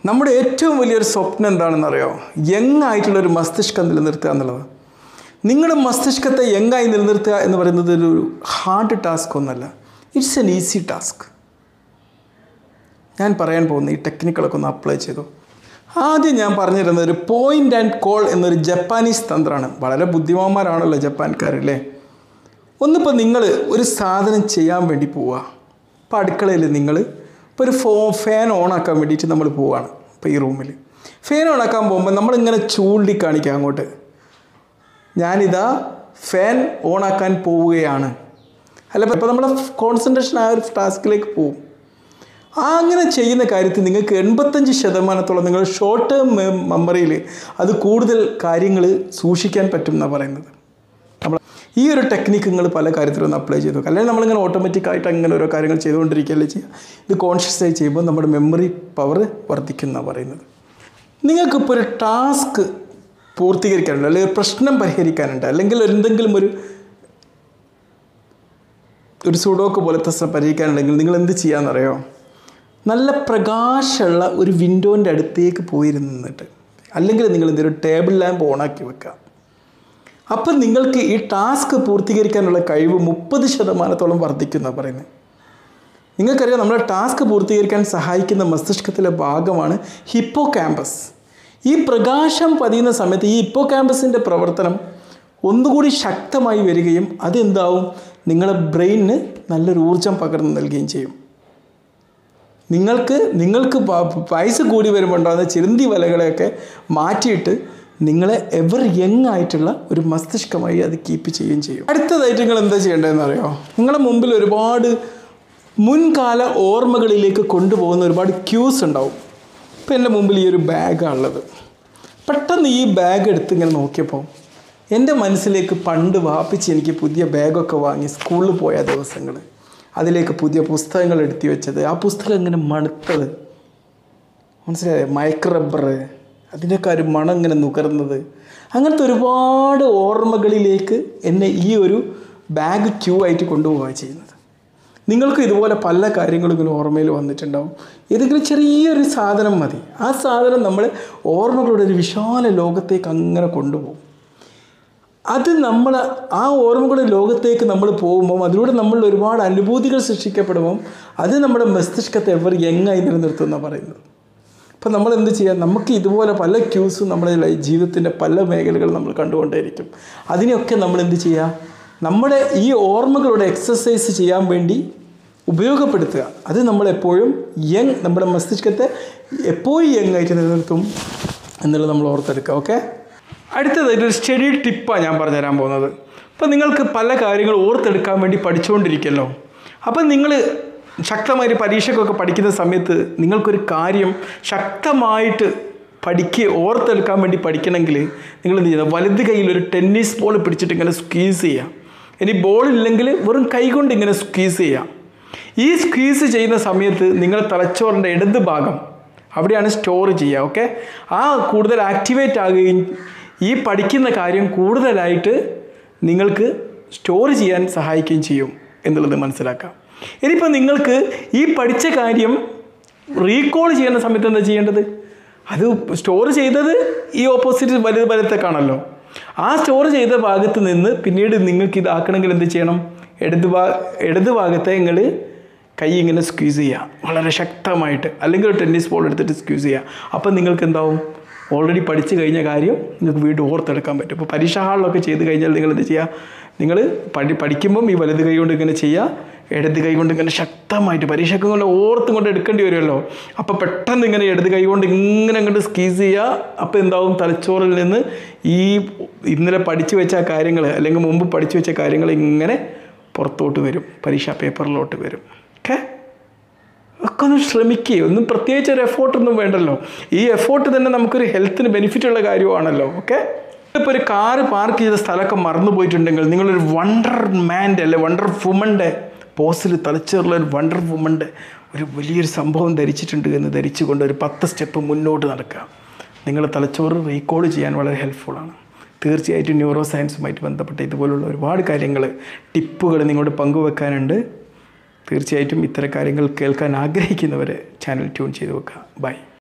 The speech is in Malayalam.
നമ്മുടെ ഏറ്റവും വലിയൊരു സ്വപ്നം എന്താണെന്നറിയോ യങ് ആയിട്ടുള്ള ഒരു മസ്തിഷ്കം നിലനിർത്തുക എന്നുള്ളത് നിങ്ങളുടെ മസ്തിഷ്കത്തെ യങ്ങായി നിലനിർത്തുക എന്ന് പറയുന്നത് ഒരു ഹാർഡ് ടാസ്ക് ഒന്നല്ല ഇറ്റ്സ് എൻ ഈസി ടാസ്ക് ഞാൻ പറയാൻ പോകുന്ന ഈ ടെക്നിക്കുകളൊക്കെ ഒന്ന് അപ്ലൈ ചെയ്തു ആദ്യം ഞാൻ പറഞ്ഞിരുന്നത് ഒരു പോയിൻ്റ് ആൻഡ് കോൾ എന്നൊരു ജപ്പാനീസ് തന്ത്രമാണ് വളരെ ബുദ്ധിമാന്മാരാണല്ലോ ജപ്പാൻകാരല്ലേ ഒന്നിപ്പോൾ നിങ്ങൾ ഒരു സാധനം ചെയ്യാൻ വേണ്ടി പോവുക ഇപ്പോൾ അടുക്കളയിൽ നിങ്ങൾ ഇപ്പോൾ ഒരു ഫോ ഫാൻ ഓണാക്കാൻ വേണ്ടിയിട്ട് നമ്മൾ പോവുകയാണ് ഇപ്പോൾ ഈ റൂമിൽ ഫാൻ ഓണാക്കാൻ പോകുമ്പോൾ നമ്മളിങ്ങനെ ചൂണ്ടി കാണിക്കുക അങ്ങോട്ട് ഞാനിതാ ഫാൻ ഓണാക്കാൻ പോവുകയാണ് അല്ല ഇപ്പോൾ നമ്മുടെ കോൺസെൻട്രേഷൻ ആ ഒരു ടാസ്കിലേക്ക് പോവും ആ അങ്ങനെ ചെയ്യുന്ന കാര്യത്തിൽ നിങ്ങൾക്ക് എൺപത്തഞ്ച് ശതമാനത്തോളം നിങ്ങൾ ഷോർട്ട് ടേം മെമ്മറിയിൽ അത് കൂടുതൽ കാര്യങ്ങൾ സൂക്ഷിക്കാൻ പറ്റും എന്നാണ് പറയുന്നത് നമ്മൾ ഈ ഒരു ടെക്നിക്ക് നിങ്ങൾ പല കാര്യത്തിലും ഒന്ന് അപ്ലൈ ചെയ്തു അല്ലെങ്കിൽ നമ്മളിങ്ങനെ ഓട്ടോമാറ്റിക്കായിട്ട് അങ്ങനെ ഓരോ കാര്യങ്ങൾ ചെയ്തുകൊണ്ടിരിക്കുകയല്ലേ ചെയ്യുക ഇത് കോൺഷ്യസ് ആയി ചെയ്യുമ്പോൾ നമ്മുടെ മെമ്മറി പവർ വർദ്ധിക്കുന്നതാണ് പറയുന്നത് നിങ്ങൾക്കിപ്പോൾ ഒരു ടാസ്ക് പൂർത്തീകരിക്കാനുണ്ട് അല്ലെങ്കിൽ ഒരു പ്രശ്നം പരിഹരിക്കാനുണ്ട് അല്ലെങ്കിൽ എന്തെങ്കിലും ഒരു ഒരു സുഡോക്ക് പോലത്തെ സ- പരിഹരിക്കാനുണ്ടെങ്കിൽ നിങ്ങൾ എന്ത് ചെയ്യാമെന്നറിയോ നല്ല പ്രകാശമുള്ള ഒരു വിൻഡോൻ്റെ അടുത്തേക്ക് പോയിരുന്ന് നിന്നിട്ട് അല്ലെങ്കിൽ നിങ്ങൾ എന്തൊരു ടേബിൾ ലാമ്പ് ഓണാക്കി വെക്കുക അപ്പം നിങ്ങൾക്ക് ഈ ടാസ്ക് പൂർത്തീകരിക്കാനുള്ള കഴിവ് മുപ്പത് ശതമാനത്തോളം വർദ്ധിക്കുന്ന പറയുന്നത് നിങ്ങൾക്കറിയാം നമ്മുടെ ടാസ്ക് പൂർത്തീകരിക്കാൻ സഹായിക്കുന്ന മസ്തിഷ്കത്തിലെ ഭാഗമാണ് ഹിപ്പോ ക്യാമ്പസ് ഈ പ്രകാശം പതിയുന്ന സമയത്ത് ഈ ഹിപ്പോ ക്യാമ്പസിൻ്റെ പ്രവർത്തനം ഒന്നുകൂടി ശക്തമായി വരികയും അതെന്താവും നിങ്ങളുടെ ബ്രെയിനിന് നല്ലൊരു ഊർജം പകർന്നു നൽകുകയും ചെയ്യും നിങ്ങൾക്ക് നിങ്ങൾക്ക് പ- വയസ്സ് കൂടി വരുമ്പോൾ ഉണ്ടാകുന്ന ചിരുന്തി വലകളെയൊക്കെ മാറ്റിയിട്ട് നിങ്ങളെ എവർ യങ് ആയിട്ടുള്ള ഒരു മസ്തിഷ്കമായി അത് കീപ്പ് ചെയ്യുകയും ചെയ്യും അടുത്തതായിട്ട് നിങ്ങൾ എന്താ ചെയ്യേണ്ടതെന്ന് അറിയോ നിങ്ങളുടെ മുമ്പിൽ ഒരുപാട് മുൻകാല ഓർമ്മകളിലേക്ക് കൊണ്ടുപോകുന്ന ഒരുപാട് ക്യൂസ് ഉണ്ടാവും ഇപ്പം എൻ്റെ മുമ്പിൽ ഈ ഒരു ബാഗാണ് ഉള്ളത് പെട്ടെന്ന് ഈ ബാഗ് എടുത്ത് ഇങ്ങനെ നോക്കിയപ്പോൾ എൻ്റെ മനസ്സിലേക്ക് പണ്ട് വാപ്പിച്ച് എനിക്ക് പുതിയ ബാഗൊക്കെ വാങ്ങി സ്കൂളിൽ പോയ ദിവസങ്ങൾ അതിലേക്ക് പുതിയ പുസ്തകങ്ങൾ എടുത്തി വെച്ചത് ആ പുസ്തകം ഇങ്ങനെ മണുത്തത് മനസ്സിലായോ മയക്ക് റബ്ബർ അതിൻ്റെയൊക്കെ ഒരു മണം ഇങ്ങനെ നുകർന്നത് അങ്ങനത്തെ ഒരുപാട് ഓർമ്മകളിലേക്ക് എന്നെ ഈ ഒരു ബാഗ് ക്യൂ ആയിട്ട് കൊണ്ടുപോവുക ചെയ്യുന്നത് നിങ്ങൾക്ക് ഇതുപോലെ പല കാര്യങ്ങളും ഇങ്ങനെ ഓർമ്മയിൽ വന്നിട്ടുണ്ടാവും ഏതെങ്കിലും ചെറിയൊരു സാധനം മതി ആ സാധനം നമ്മൾ ഓർമ്മകളുടെ ഒരു വിശാല ലോകത്തേക്ക് അങ്ങനെ കൊണ്ടുപോകും അത് നമ്മൾ ആ ഓർമ്മകളുടെ ലോകത്തേക്ക് നമ്മൾ പോകുമ്പം അതിലൂടെ നമ്മൾ ഒരുപാട് അനുഭൂതികൾ സൃഷ്ടിക്കപ്പെടുമ്പം അത് നമ്മുടെ മസ്തിഷ്കത്തെ എവർ യങ്ങായി നിലനിർത്തുമെന്നാണ് പറയുന്നത് അപ്പം നമ്മൾ എന്ത് ചെയ്യുക നമുക്ക് ഇതുപോലെ പല ക്യൂസും നമ്മുടെ ലൈ- ജീവിതത്തിൻ്റെ പല മേഖലകൾ നമ്മൾ കണ്ടുകൊണ്ടേയിരിക്കും അതിനെയൊക്കെ നമ്മൾ എന്ത് ചെയ്യുക നമ്മുടെ ഈ ഓർമ്മകളുടെ എക്സസൈസ് ചെയ്യാൻ വേണ്ടി ഉപയോഗപ്പെടുത്തുക അത് നമ്മളെപ്പോഴും യങ് നമ്മുടെ മസ്തിഷ്കത്തെ എപ്പോഴും യങ് ആയിട്ട് നിലനിർത്തും എന്നുള്ളത് നമ്മൾ ഓർത്തെടുക്കുക ഓക്കെ അടുത്തതായിട്ട് ഒരു സ്റ്റഡി ടിപ്പാണ് ഞാൻ പറഞ്ഞുതരാൻ പോകുന്നത് അപ്പോൾ നിങ്ങൾക്ക് പല കാര്യങ്ങൾ ഓർത്തെടുക്കാൻ വേണ്ടി പഠിച്ചുകൊണ്ടിരിക്കുമല്ലോ അപ്പം നിങ്ങൾ ശക്തമായൊരു പരീക്ഷയ്ക്കൊക്കെ പഠിക്കുന്ന സമയത്ത് നിങ്ങൾക്കൊരു കാര്യം ശക്തമായിട്ട് പഠിക്കുക ഓർത്തെടുക്കാൻ വേണ്ടി പഠിക്കണമെങ്കിൽ നിങ്ങൾ എന്ത് ചെയ്യുക വലത് കയ്യിൽ ഒരു ടെന്നീസ് ബോൾ പിടിച്ചിട്ട് ഇങ്ങനെ സ്ക്വീസ് ചെയ്യുക ഇനി ബോൾ ഇല്ലെങ്കിൽ വെറും കൈ കൊണ്ട് ഇങ്ങനെ സ്ക്വീസ് ചെയ്യുക ഈ സ്ക്വീസ് ചെയ്യുന്ന സമയത്ത് നിങ്ങളുടെ തലച്ചോറിൻ്റെ ഇടത് ഭാഗം അവിടെയാണ് സ്റ്റോർ ചെയ്യുക ഓക്കെ ആ കൂടുതൽ ആക്ടിവേറ്റ് ആകുകയും ഈ പഠിക്കുന്ന കാര്യം കൂടുതലായിട്ട് നിങ്ങൾക്ക് സ്റ്റോർ ചെയ്യാൻ സഹായിക്കുകയും ചെയ്യും എന്നുള്ളത് മനസ്സിലാക്കാം ഇനിയിപ്പോൾ നിങ്ങൾക്ക് ഈ പഠിച്ച കാര്യം റീകോൾ ചെയ്യുന്ന സമയത്ത് എന്താ ചെയ്യേണ്ടത് അത് സ്റ്റോർ ചെയ്തത് ഈ ഓപ്പോസിറ്റ് വലുത് വലത്തേക്കാണല്ലോ ആ സ്റ്റോർ ചെയ്ത ഭാഗത്ത് നിന്ന് പിന്നീട് നിങ്ങൾക്ക് ഇതാക്കണമെങ്കിൽ എന്ത് ചെയ്യണം ഇടത് ഭാ ഇടത് ഭാഗത്തെ നിങ്ങൾ കൈ ഇങ്ങനെ സ്ക്വീസ് ചെയ്യുക വളരെ ശക്തമായിട്ട് അല്ലെങ്കിൽ ഒരു ടെന്നീസ് ബോൾ എടുത്തിട്ട് സ്ക്വീസ് ചെയ്യുക അപ്പം നിങ്ങൾക്ക് എന്താവും ഓൾറെഡി പഠിച്ചു കഴിഞ്ഞ കാര്യം നിങ്ങൾക്ക് വീണ്ടും ഓർത്തെടുക്കാൻ പറ്റും ഇപ്പോൾ പരീക്ഷാ ഹാളിലൊക്കെ ചെയ്ത് കഴിഞ്ഞാൽ നിങ്ങൾ എന്ത് ചെയ്യുക നിങ്ങൾ പഠി പഠിക്കുമ്പം ഈ വലത് കൈ കൊണ്ട് ഇങ്ങനെ ചെയ്യുക ഇടത് കൈ കൊണ്ട് ഇങ്ങനെ ശക്തമായിട്ട് പരീക്ഷയ്ക്ക് കൊണ്ട് ഓർത്തും കൊണ്ട് എടുക്കേണ്ടി വരുമല്ലോ അപ്പോൾ പെട്ടെന്ന് ഇങ്ങനെ ഇടത് കൈ കൊണ്ട് ഇങ്ങനെ അങ്ങോട്ട് സ്കീസ് ചെയ്യുക അപ്പോൾ എന്താവും തലച്ചോറിൽ നിന്ന് ഈ ഇന്നലെ പഠിച്ചു വെച്ച കാര്യങ്ങൾ അല്ലെങ്കിൽ മുമ്പ് പഠിച്ചു വെച്ച കാര്യങ്ങൾ ഇങ്ങനെ പുറത്തോട്ട് വരും പരീക്ഷാ പേപ്പറിലോട്ട് വരും ഓക്കെ ഒക്കെ ഒന്ന് ശ്രമിക്കുക ഒന്നും പ്രത്യേകിച്ച് ഒരു എഫോർട്ടൊന്നും വേണ്ടല്ലോ ഈ എഫോർട്ട് തന്നെ നമുക്കൊരു ഹെൽത്തിന് ബെനിഫിറ്റ് ഉള്ള കാര്യമാണല്ലോ ഓക്കെ ഇപ്പോൾ ഒരു കാറ് പാർക്ക് ചെയ്ത സ്ഥലമൊക്കെ മറന്നു പോയിട്ടുണ്ടെങ്കിൽ നിങ്ങളൊരു വണ്ടർ മാൻ്റെ അല്ലെ വണ്ടർ വുമൻ്റെ പോസിൽ തലച്ചോറിലെ ഒരു വണ്ടർ വുമൻ്റെ ഒരു വലിയൊരു സംഭവം ധരിച്ചിട്ടുണ്ട് എന്ന് ധരിച്ചുകൊണ്ട് ഒരു പത്ത് സ്റ്റെപ്പ് മുന്നോട്ട് നടക്കുക നിങ്ങളുടെ തലച്ചോറ് റീകോൾ ചെയ്യാൻ വളരെ ഹെൽപ്ഫുള്ളാണ് തീർച്ചയായിട്ടും ന്യൂറോ സയൻസുമായിട്ട് ബന്ധപ്പെട്ട ഇതുപോലുള്ള ഒരുപാട് കാര്യങ്ങൾ ടിപ്പുകൾ നിങ്ങളോട് പങ്കുവെക്കാനുണ്ട് തീർച്ചയായിട്ടും ഇത്തരം കാര്യങ്ങൾ കേൾക്കാൻ ആഗ്രഹിക്കുന്നവർ ചാനൽ ട്യൂൺ ചെയ്ത് വെക്കുക ബൈ